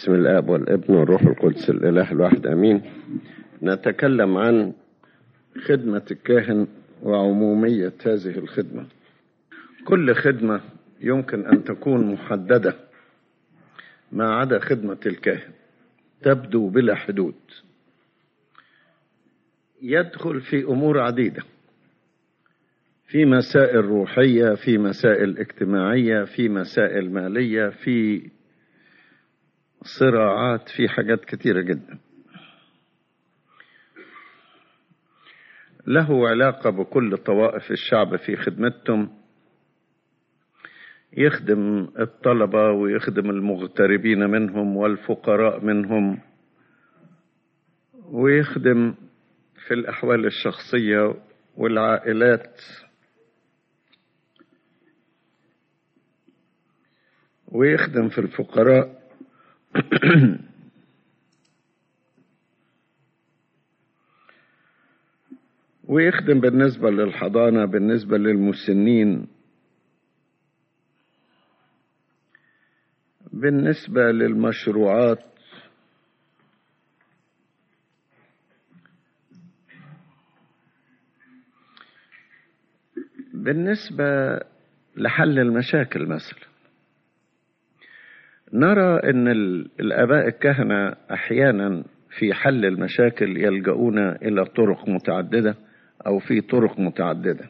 بسم الآب والابن والروح القدس الإله الواحد أمين نتكلم عن خدمة الكاهن وعمومية هذه الخدمة كل خدمة يمكن أن تكون محددة ما عدا خدمة الكاهن تبدو بلا حدود يدخل في أمور عديدة في مسائل روحية في مسائل اجتماعية في مسائل مالية في صراعات في حاجات كتيرة جدا له علاقة بكل طوائف الشعب في خدمتهم يخدم الطلبة ويخدم المغتربين منهم والفقراء منهم ويخدم في الأحوال الشخصية والعائلات ويخدم في الفقراء ويخدم بالنسبة للحضانة بالنسبة للمسنين بالنسبة للمشروعات بالنسبة لحل المشاكل مثلا نرى ان الاباء الكهنه احيانا في حل المشاكل يلجؤون الى طرق متعدده او في طرق متعدده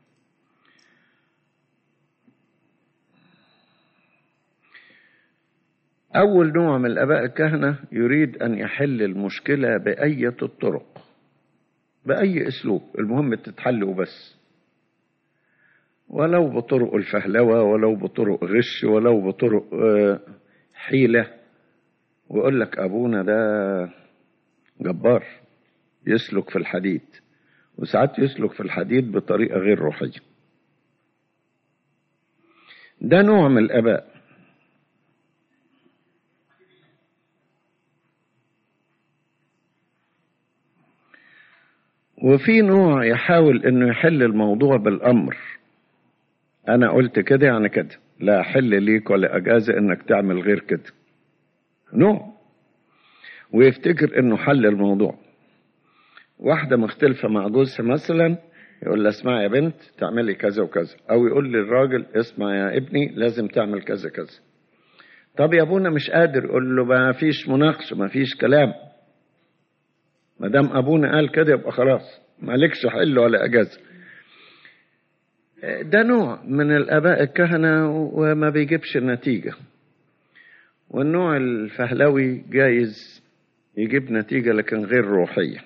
اول نوع من الاباء الكهنه يريد ان يحل المشكله باية الطرق باي اسلوب المهم تتحل وبس ولو بطرق الفهلوه ولو بطرق غش ولو بطرق آه حيلة ويقول لك أبونا ده جبار يسلك في الحديد وساعات يسلك في الحديد بطريقة غير روحية ده نوع من الآباء وفي نوع يحاول انه يحل الموضوع بالامر انا قلت كده يعني كده لا حل ليك ولا اجازه انك تعمل غير كده نوع ويفتكر انه حل الموضوع واحدة مختلفة مع جوزها مثلا يقول لها اسمعي يا بنت تعملي كذا وكذا او يقول للراجل اسمع يا ابني لازم تعمل كذا كذا طب يا ابونا مش قادر يقول له ما فيش مناقشة ما فيش كلام ما دام ابونا قال كده يبقى خلاص مالكش حل ولا اجازه ده نوع من الآباء الكهنة وما بيجيبش نتيجة والنوع الفهلوي جايز يجيب نتيجة لكن غير روحية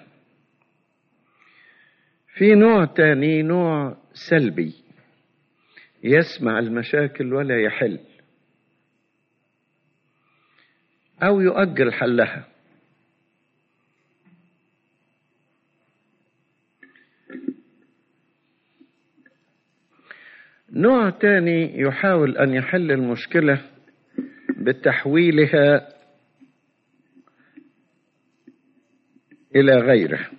في نوع تاني نوع سلبي يسمع المشاكل ولا يحل أو يؤجل حلها نوع تاني يحاول أن يحل المشكلة بتحويلها إلى غيره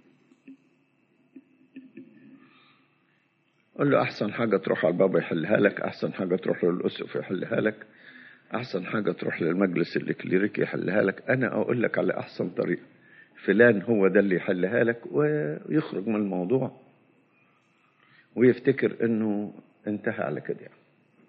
قل له أحسن حاجة تروح على البابا يحلها لك أحسن حاجة تروح للأسقف يحلها لك أحسن حاجة تروح للمجلس الإكليريكي يحلها لك أنا أقول لك على أحسن طريقة فلان هو ده اللي يحلها لك ويخرج من الموضوع ويفتكر انه انتهى على كده يعني.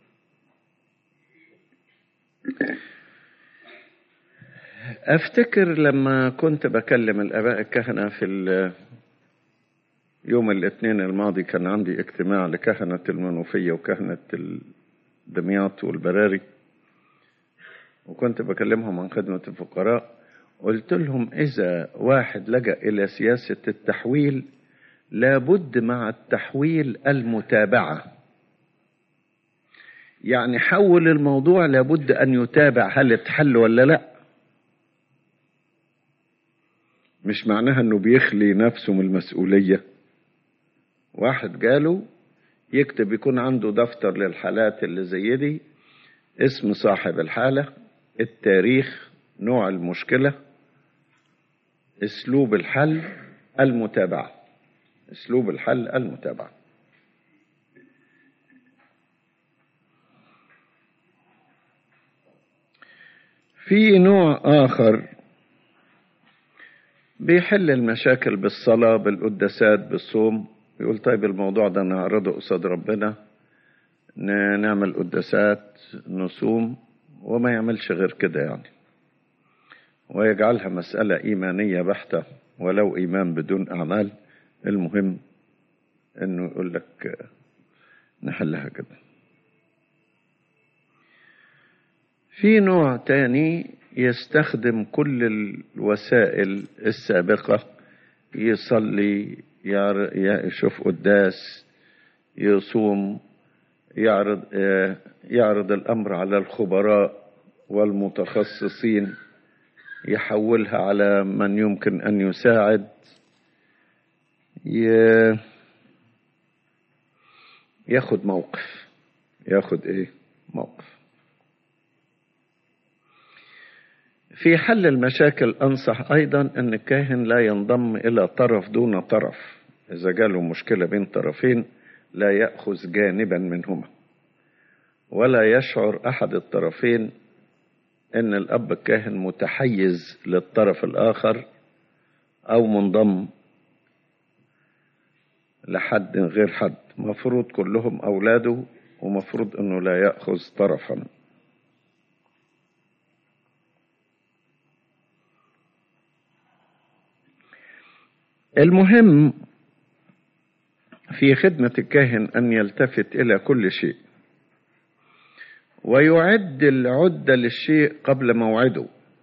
افتكر لما كنت بكلم الاباء الكهنه في يوم الاثنين الماضي كان عندي اجتماع لكهنه المنوفيه وكهنه دمياط والبراري وكنت بكلمهم عن خدمه الفقراء قلت لهم اذا واحد لجا الى سياسه التحويل لابد مع التحويل المتابعة يعني حول الموضوع لابد أن يتابع هل اتحل ولا لا مش معناها أنه بيخلي نفسه من المسؤولية واحد قاله يكتب يكون عنده دفتر للحالات اللي زي دي اسم صاحب الحالة التاريخ نوع المشكلة اسلوب الحل المتابعه اسلوب الحل المتابعه في نوع آخر بيحل المشاكل بالصلاة بالقداسات بالصوم يقول طيب الموضوع ده نعرضه قصاد ربنا نعمل قداسات نصوم وما يعملش غير كده يعني ويجعلها مسألة إيمانية بحتة ولو إيمان بدون أعمال المهم إنه يقول لك نحلها كده في نوع تاني يستخدم كل الوسائل السابقة يصلي يشوف قداس يصوم يعرض يعرض الأمر على الخبراء والمتخصصين يحولها على من يمكن أن يساعد ياخد موقف ياخد ايه موقف في حل المشاكل أنصح أيضا أن الكاهن لا ينضم إلى طرف دون طرف إذا جاله مشكلة بين طرفين لا يأخذ جانبا منهما ولا يشعر أحد الطرفين أن الأب الكاهن متحيز للطرف الآخر أو منضم لحد غير حد مفروض كلهم أولاده ومفروض أنه لا يأخذ طرفا المهم في خدمة الكاهن أن يلتفت إلى كل شيء ويعد العدة للشيء قبل موعده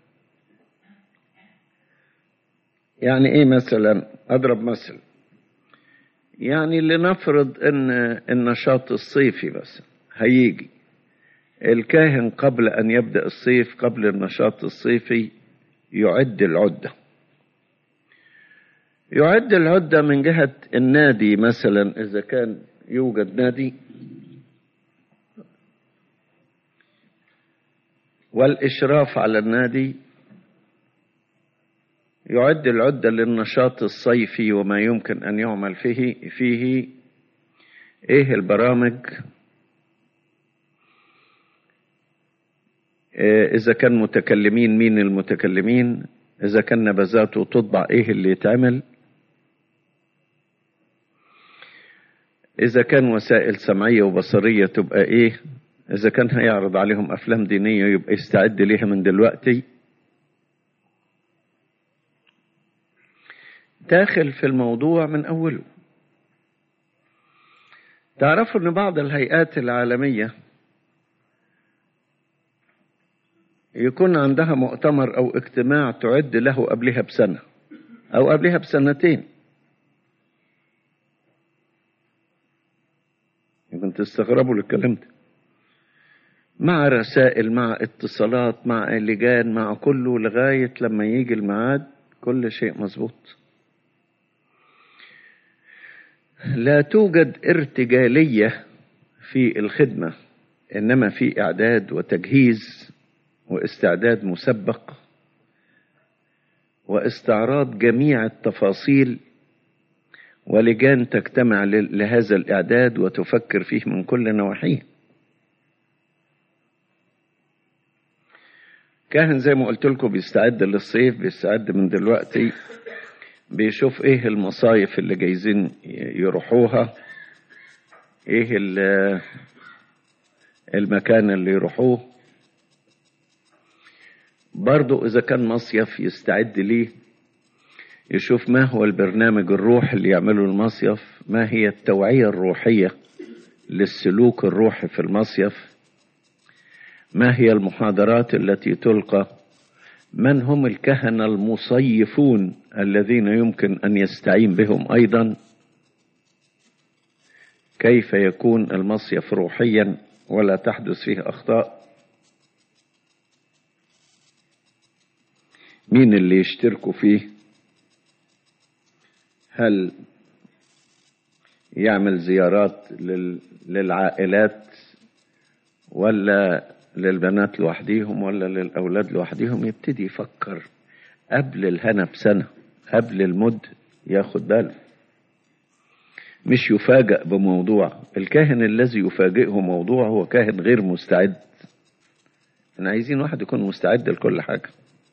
يعني ايه مثلا اضرب مثل يعني لنفرض ان النشاط الصيفي بس هيجي الكاهن قبل ان يبدا الصيف قبل النشاط الصيفي يعد العده يعد العده من جهه النادي مثلا اذا كان يوجد نادي والإشراف على النادي يعد العدة للنشاط الصيفي وما يمكن أن يعمل فيه فيه إيه البرامج إذا كان متكلمين مين المتكلمين إذا كان نبذاته تطبع إيه اللي يتعمل إذا كان وسائل سمعية وبصرية تبقى إيه إذا كان هيعرض عليهم أفلام دينية يبقى يستعد ليها من دلوقتي داخل في الموضوع من أوله تعرفوا أن بعض الهيئات العالمية يكون عندها مؤتمر أو اجتماع تعد له قبلها بسنة أو قبلها بسنتين يمكن تستغربوا للكلام ده مع رسائل مع اتصالات مع لجان مع كله لغاية لما يجي الميعاد كل شيء مظبوط لا توجد ارتجالية في الخدمة إنما في إعداد وتجهيز واستعداد مسبق واستعراض جميع التفاصيل ولجان تجتمع لهذا الإعداد وتفكر فيه من كل نواحيه كاهن زي ما قلت لكم بيستعد للصيف بيستعد من دلوقتي بيشوف ايه المصايف اللي جايزين يروحوها ايه المكان اللي يروحوه برضو اذا كان مصيف يستعد ليه يشوف ما هو البرنامج الروحي اللي يعمله المصيف ما هي التوعية الروحية للسلوك الروحي في المصيف ما هي المحاضرات التي تلقى من هم الكهنة المصيفون الذين يمكن أن يستعين بهم أيضا كيف يكون المصيف روحيا ولا تحدث فيه أخطاء مين اللي يشتركوا فيه هل يعمل زيارات للعائلات ولا للبنات لوحديهم ولا للأولاد لوحديهم يبتدي يفكر قبل الهنا بسنة قبل المد ياخد باله مش يفاجأ بموضوع الكاهن الذي يفاجئه موضوع هو كاهن غير مستعد احنا عايزين واحد يكون مستعد لكل حاجة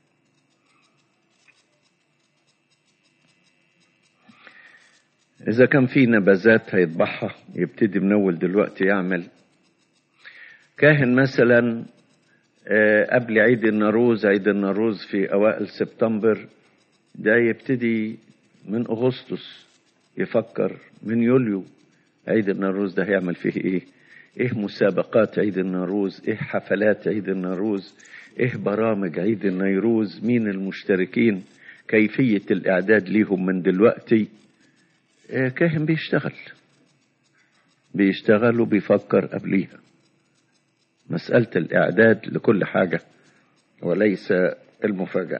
إذا كان في نبذات هيطبعها يبتدي من أول دلوقتي يعمل كاهن مثلا قبل عيد النوروز عيد النوروز في أوائل سبتمبر ده يبتدي من أغسطس يفكر من يوليو عيد النوروز ده هيعمل فيه إيه إيه مسابقات عيد النوروز إيه حفلات عيد النوروز إيه برامج عيد النيروز مين المشتركين كيفية الإعداد ليهم من دلوقتي كاهن بيشتغل بيشتغل وبيفكر قبليها مسألة الإعداد لكل حاجة وليس المفاجأة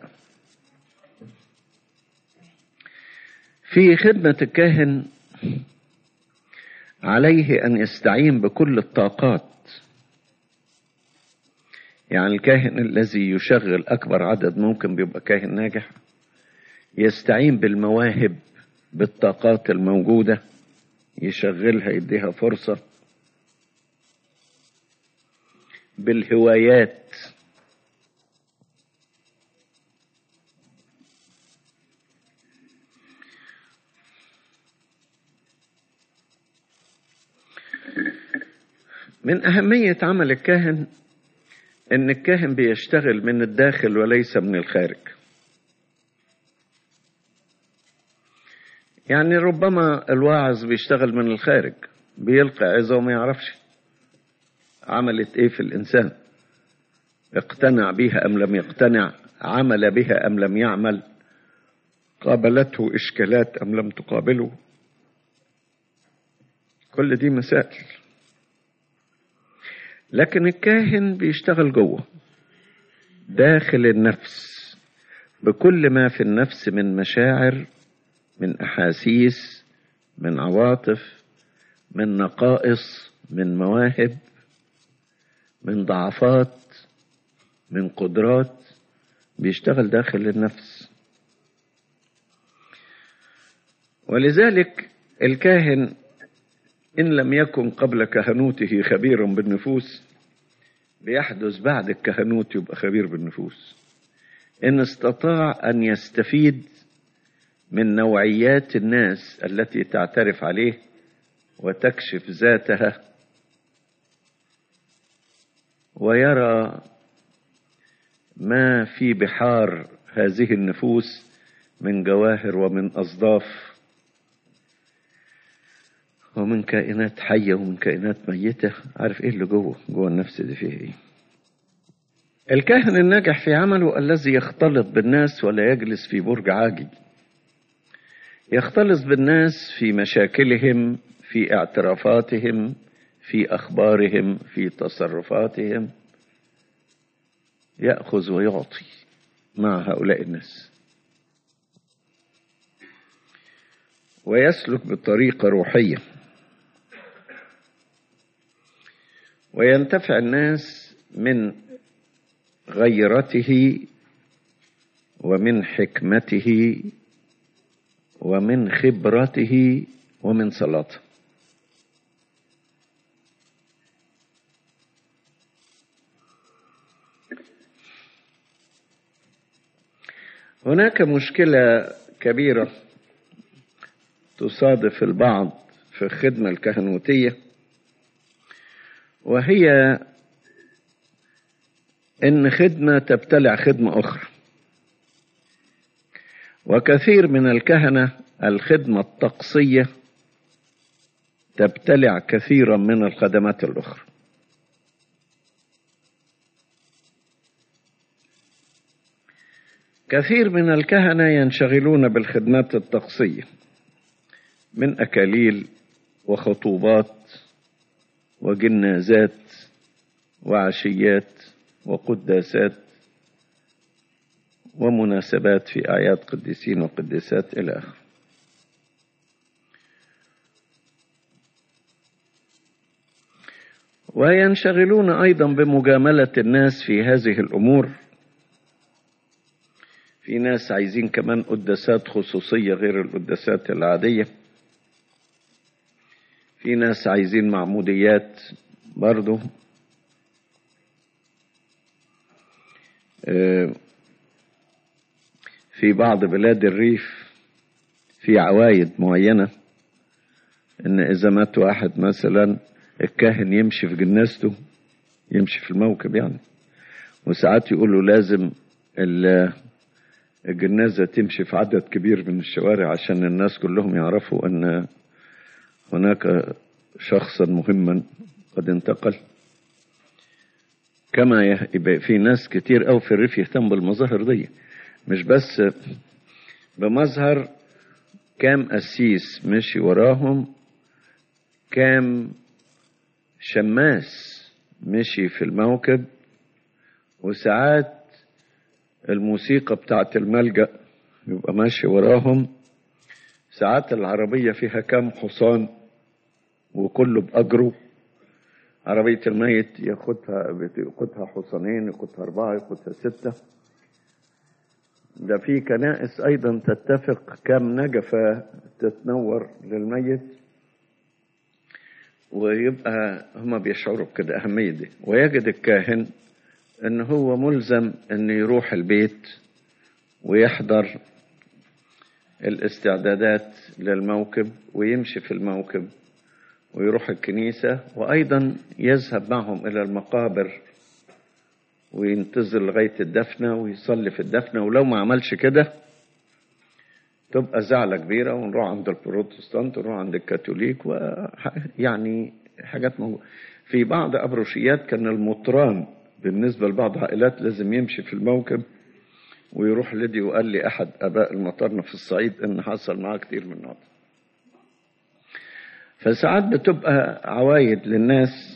في خدمة الكاهن عليه أن يستعين بكل الطاقات يعني الكاهن الذي يشغل أكبر عدد ممكن بيبقى كاهن ناجح يستعين بالمواهب بالطاقات الموجودة يشغلها يديها فرصة بالهوايات من أهمية عمل الكاهن إن الكاهن بيشتغل من الداخل وليس من الخارج يعني ربما الواعظ بيشتغل من الخارج بيلقي عظة وما يعرفش عملت ايه في الانسان اقتنع بها ام لم يقتنع عمل بها ام لم يعمل قابلته اشكالات ام لم تقابله كل دي مسائل لكن الكاهن بيشتغل جوه داخل النفس بكل ما في النفس من مشاعر من احاسيس من عواطف من نقائص من مواهب من ضعفات من قدرات بيشتغل داخل النفس ولذلك الكاهن إن لم يكن قبل كهنوته خبيرا بالنفوس بيحدث بعد الكهنوت يبقى خبير بالنفوس إن استطاع أن يستفيد من نوعيات الناس التي تعترف عليه وتكشف ذاتها ويرى ما في بحار هذه النفوس من جواهر ومن أصداف ومن كائنات حية ومن كائنات ميتة عارف ايه اللي جوه جوه النفس دي فيه ايه الكاهن الناجح في عمله الذي يختلط بالناس ولا يجلس في برج عاجي يختلط بالناس في مشاكلهم في اعترافاتهم في اخبارهم في تصرفاتهم ياخذ ويعطي مع هؤلاء الناس ويسلك بطريقه روحيه وينتفع الناس من غيرته ومن حكمته ومن خبرته ومن صلاته هناك مشكلة كبيرة تصادف البعض في الخدمة الكهنوتية وهي ان خدمه تبتلع خدمه اخرى وكثير من الكهنه الخدمه الطقسيه تبتلع كثيرا من الخدمات الاخرى كثير من الكهنه ينشغلون بالخدمات الطقسيه من اكاليل وخطوبات وجنازات وعشيات وقداسات ومناسبات في أعياد قديسين وقديسات إلى آخره وينشغلون أيضا بمجاملة الناس في هذه الأمور في ناس عايزين كمان قداسات خصوصية غير القداسات العادية في ناس عايزين معموديات برضو في بعض بلاد الريف في عوايد معينة ان اذا مات واحد مثلا الكاهن يمشي في جنازته يمشي في الموكب يعني وساعات يقولوا لازم الجنازة تمشي في عدد كبير من الشوارع عشان الناس كلهم يعرفوا ان هناك شخصا مهما قد انتقل كما يبقى في ناس كتير أو في الريف يهتم بالمظاهر دي مش بس بمظهر كام قسيس مشي وراهم كام شماس مشي في الموكب وساعات الموسيقى بتاعت الملجأ يبقى ماشي وراهم ساعات العربية فيها كام حصان وكله بأجره عربية الميت ياخدها ياخدها حصانين ياخدها أربعة ياخدها ستة ده في كنائس أيضا تتفق كم نجفة تتنور للميت ويبقى هما بيشعروا بكده أهمية دي ويجد الكاهن إن هو ملزم إن يروح البيت ويحضر الاستعدادات للموكب ويمشي في الموكب ويروح الكنيسة وأيضا يذهب معهم إلى المقابر وينتظر لغاية الدفنة ويصلي في الدفنة ولو ما عملش كده تبقى زعلة كبيرة ونروح عند البروتستانت ونروح عند الكاثوليك ويعني حاجات موجودة في بعض أبروشيات كان المطران بالنسبة لبعض عائلات لازم يمشي في الموكب ويروح لدي وقال لي أحد أباء المطرنة في الصعيد إن حصل معاه كتير من النقط فساعات بتبقى عوايد للناس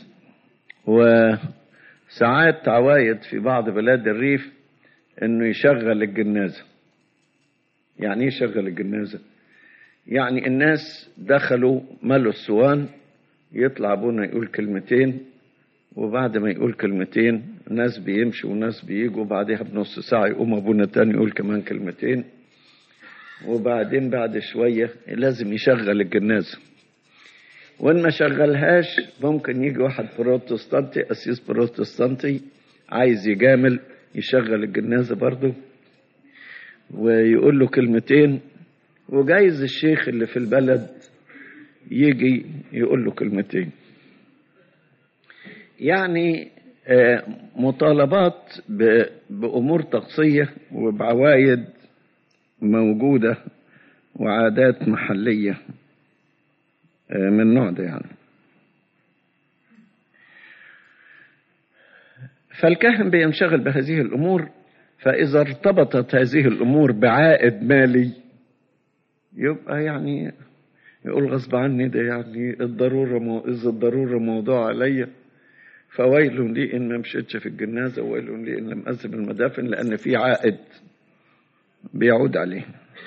وساعات عوايد في بعض بلاد الريف انه يشغل الجنازة يعني ايه يشغل الجنازة يعني الناس دخلوا ملوا السوان يطلع ابونا يقول كلمتين وبعد ما يقول كلمتين ناس بيمشوا وناس بيجوا بعدها بنص ساعة يقوم ابونا تاني يقول كمان كلمتين وبعدين بعد شوية لازم يشغل الجنازة وان ما شغلهاش ممكن يجي واحد بروتستانتي قسيس بروتستانتي عايز يجامل يشغل الجنازه برضه ويقول له كلمتين وجايز الشيخ اللي في البلد يجي يقول له كلمتين يعني مطالبات بأمور طقسية وبعوايد موجودة وعادات محلية من النوع ده يعني فالكاهن بينشغل بهذه الأمور فإذا ارتبطت هذه الأمور بعائد مالي يبقى يعني يقول غصب عني ده يعني الضرورة مو إذا الضرورة موضوع عليا فويل لي إن ما مشيتش في الجنازة وويل لي إن لم أذهب المدافن لأن في عائد بيعود عليه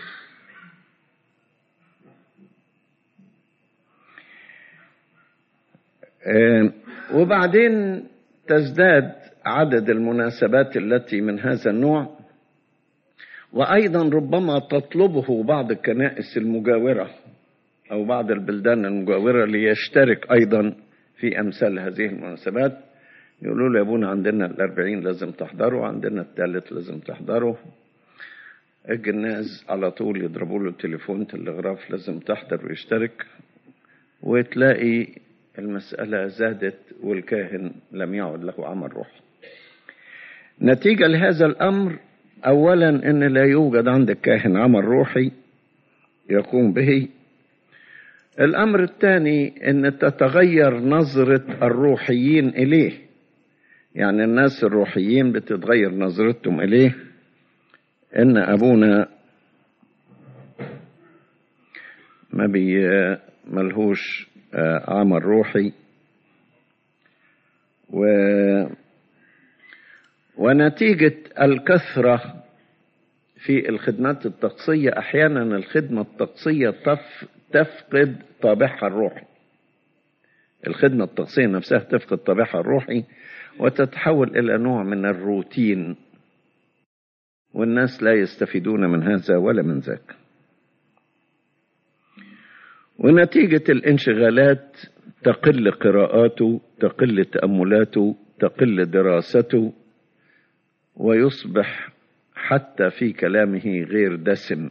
وبعدين تزداد عدد المناسبات التي من هذا النوع وايضا ربما تطلبه بعض الكنائس المجاوره او بعض البلدان المجاوره ليشترك ايضا في امثال هذه المناسبات يقولوا له يا ابونا عندنا الأربعين لازم تحضروا عندنا الثالث لازم تحضروا الجناز على طول يضربوا له التليفون تلغراف لازم تحضر ويشترك وتلاقي المسألة زادت والكاهن لم يعد له عمل روحي نتيجة لهذا الأمر أولا أن لا يوجد عند الكاهن عمل روحي يقوم به الأمر الثاني أن تتغير نظرة الروحيين إليه يعني الناس الروحيين بتتغير نظرتهم إليه إن أبونا ما بي ملهوش عمل روحي و ونتيجة الكثرة في الخدمات الطقسية أحيانا الخدمة الطقسية تف تفقد طابعها الروحي الخدمة الطقسية نفسها تفقد طابعها الروحي وتتحول إلى نوع من الروتين والناس لا يستفيدون من هذا ولا من ذاك ونتيجة الانشغالات تقل قراءاته تقل تأملاته تقل دراسته ويصبح حتى في كلامه غير دسم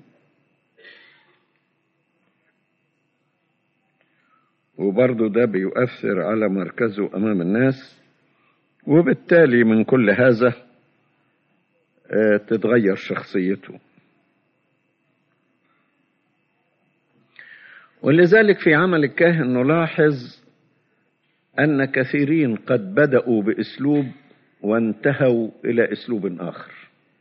وبرضه ده بيؤثر على مركزه أمام الناس وبالتالي من كل هذا تتغير شخصيته ولذلك في عمل الكاهن نلاحظ أن كثيرين قد بدأوا بأسلوب وانتهوا إلى أسلوب آخر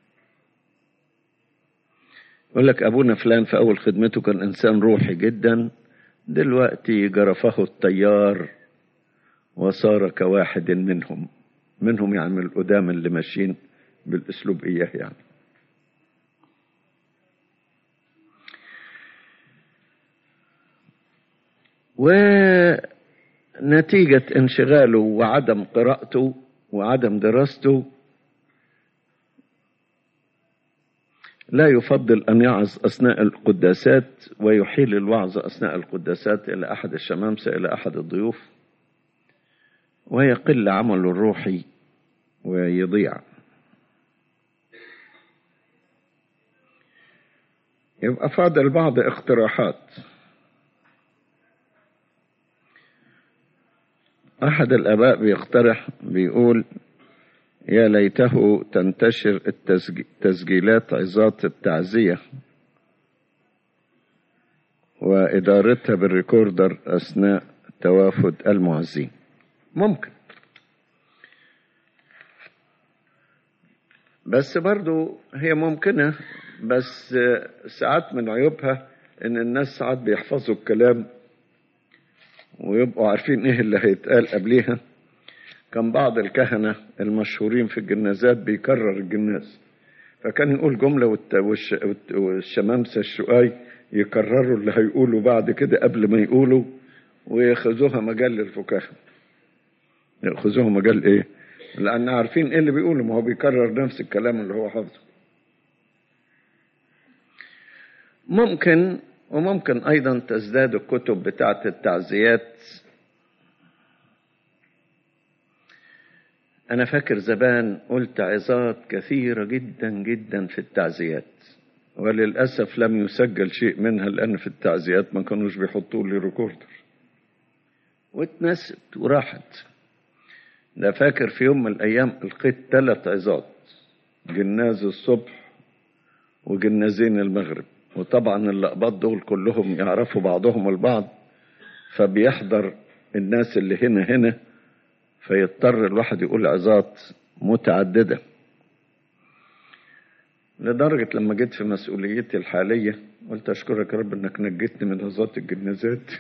يقول لك أبونا فلان في أول خدمته كان إنسان روحي جدا دلوقتي جرفه التيار وصار كواحد منهم منهم يعني من القدام اللي ماشيين بالأسلوب إياه يعني ونتيجة انشغاله وعدم قراءته وعدم دراسته لا يفضل أن يعظ أثناء القداسات ويحيل الوعظ أثناء القداسات إلى أحد الشمامسة إلى أحد الضيوف ويقل عمله الروحي ويضيع يبقى فاضل بعض اقتراحات أحد الآباء بيقترح بيقول يا ليته تنتشر التسجيلات عظات التعزية وإدارتها بالريكوردر أثناء توافد المعزين ممكن بس برضو هي ممكنة بس ساعات من عيوبها ان الناس ساعات بيحفظوا الكلام ويبقوا عارفين ايه اللي هيتقال قبليها كان بعض الكهنة المشهورين في الجنازات بيكرر الجناز فكان يقول جملة والشمامسة الشقاي يكرروا اللي هيقولوا بعد كده قبل ما يقولوا وياخذوها مجال للفكاهة ياخذوها مجال ايه لان عارفين ايه اللي بيقوله ما هو بيكرر نفس الكلام اللي هو حافظه ممكن وممكن ايضا تزداد الكتب بتاعه التعزيات انا فاكر زمان قلت عظات كثيره جدا جدا في التعزيات وللاسف لم يسجل شيء منها لان في التعزيات ما كانوش بيحطوا لي ريكوردر واتنست وراحت ده فاكر في يوم من الايام القيت ثلاث عظات جناز الصبح وجنازين المغرب وطبعا اللقبات دول كلهم يعرفوا بعضهم البعض فبيحضر الناس اللي هنا هنا فيضطر الواحد يقول عظات متعددة لدرجة لما جيت في مسؤوليتي الحالية قلت أشكرك يا رب إنك نجيتني من عظات الجنازات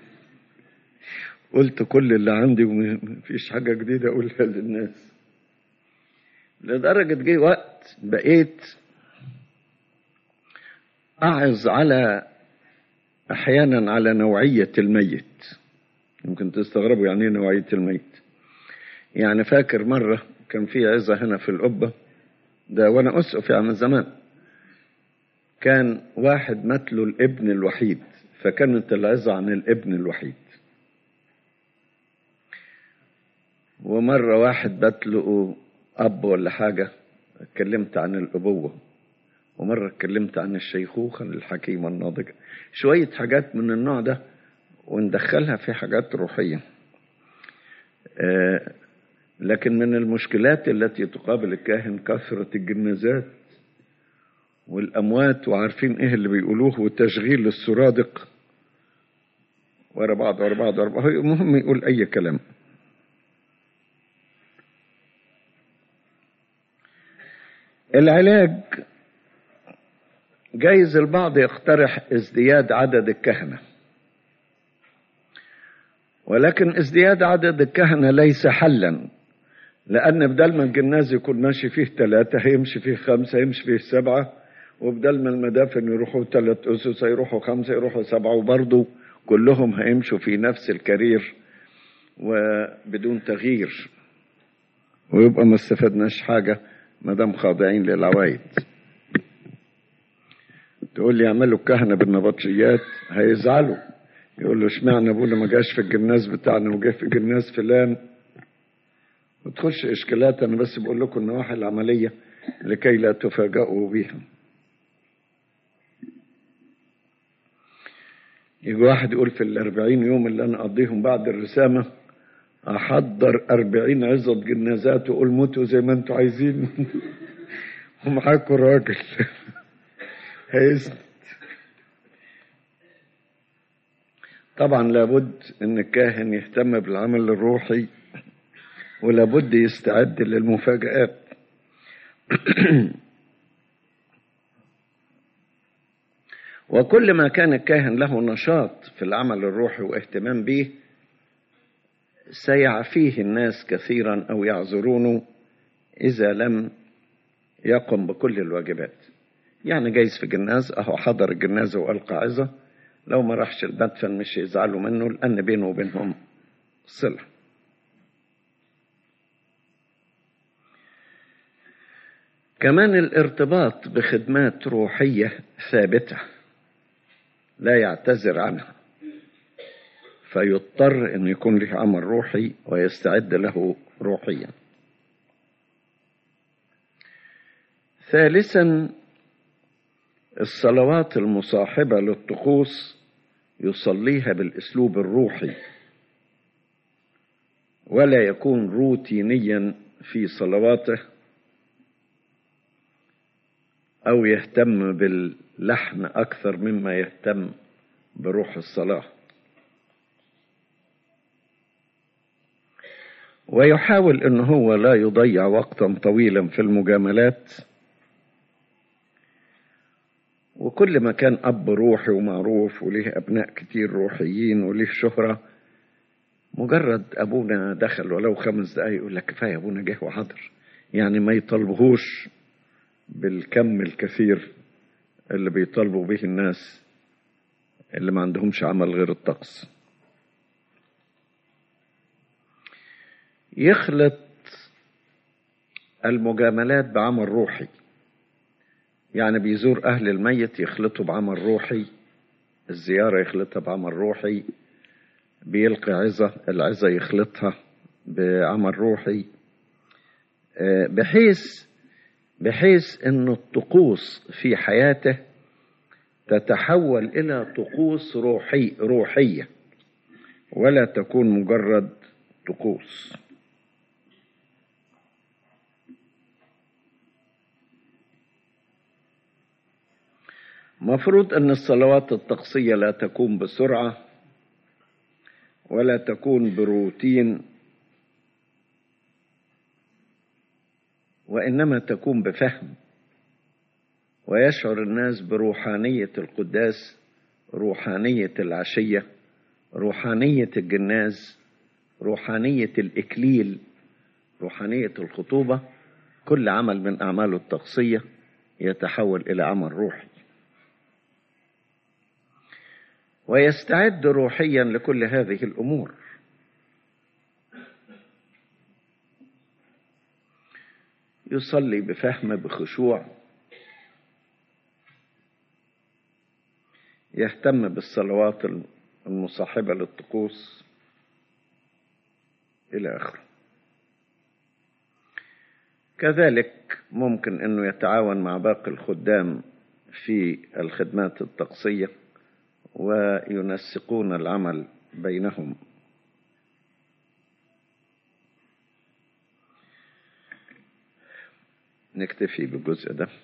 قلت كل اللي عندي ومفيش حاجة جديدة أقولها للناس لدرجة جه وقت بقيت أعظ على أحيانا على نوعية الميت يمكن تستغربوا يعني ايه نوعية الميت يعني فاكر مرة كان في عظة هنا في القبة ده وأنا أسقف يعني من زمان كان واحد مات له الابن الوحيد فكانت العظة عن الابن الوحيد ومرة واحد بات له أب ولا حاجة اتكلمت عن الأبوة ومرة اتكلمت عن الشيخوخة الحكيمة الناضجة شوية حاجات من النوع ده وندخلها في حاجات روحية آه لكن من المشكلات التي تقابل الكاهن كثرة الجنازات والأموات وعارفين إيه اللي بيقولوه وتشغيل السرادق ورا بعض ورا بعض ورا بعض المهم يقول أي كلام العلاج جايز البعض يقترح ازدياد عدد الكهنة ولكن ازدياد عدد الكهنة ليس حلا لأن بدل ما الجناز يكون ماشي فيه ثلاثة هيمشي فيه خمسة هيمشي فيه سبعة وبدل ما المدافن يروحوا ثلاث أسس يروحوا خمسة يروحوا سبعة وبرضه كلهم هيمشوا في نفس الكارير وبدون تغيير ويبقى ما استفدناش حاجة ما دام خاضعين للعوايد تقول لي اعملوا الكهنة بالنبطشيات هيزعلوا يقول له اشمعنى ابونا ما جاش في الجناز بتاعنا وجا في جناز فلان وتخش اشكالات انا بس بقول لكم النواحي العمليه لكي لا تفاجئوا بها يجي واحد يقول في الأربعين يوم اللي أنا أقضيهم بعد الرسامة أحضر أربعين عظة جنازات وأقول موتوا زي ما أنتوا عايزين ومعاكوا راجل هيسند طبعا لابد ان الكاهن يهتم بالعمل الروحي ولابد يستعد للمفاجآت وكل ما كان الكاهن له نشاط في العمل الروحي واهتمام به سيعفيه الناس كثيرا او يعذرونه اذا لم يقم بكل الواجبات يعني جايز في جناز اهو حضر الجنازه والقى عظه لو ما راحش المدفن مش يزعلوا منه لان بينه وبينهم صله كمان الارتباط بخدمات روحيه ثابته لا يعتذر عنها فيضطر ان يكون له عمل روحي ويستعد له روحيا ثالثا الصلوات المصاحبه للطقوس يصليها بالاسلوب الروحي ولا يكون روتينيا في صلواته او يهتم باللحن اكثر مما يهتم بروح الصلاه ويحاول ان هو لا يضيع وقتا طويلا في المجاملات وكل ما كان اب روحي ومعروف وليه ابناء كتير روحيين وليه شهره مجرد ابونا دخل ولو خمس دقايق يقول لك كفايه ابونا جه وحضر يعني ما يطالبهوش بالكم الكثير اللي بيطالبوا به الناس اللي ما عندهمش عمل غير الطقس يخلط المجاملات بعمل روحي يعني بيزور أهل الميت يخلطه بعمل روحي الزيارة يخلطها بعمل روحي بيلقي عظة العظة يخلطها بعمل روحي بحيث بحيث أن الطقوس في حياته تتحول إلى طقوس روحي روحية ولا تكون مجرد طقوس مفروض أن الصلوات الطقسية لا تكون بسرعة ولا تكون بروتين وإنما تكون بفهم ويشعر الناس بروحانية القداس روحانية العشية روحانية الجناز روحانية الإكليل روحانية الخطوبة كل عمل من أعماله الطقسية يتحول إلى عمل روحي ويستعد روحيا لكل هذه الامور يصلي بفهم بخشوع يهتم بالصلوات المصاحبه للطقوس الى اخره كذلك ممكن انه يتعاون مع باقي الخدام في الخدمات الطقسيه وينسقون العمل بينهم نكتفي بالجزء ده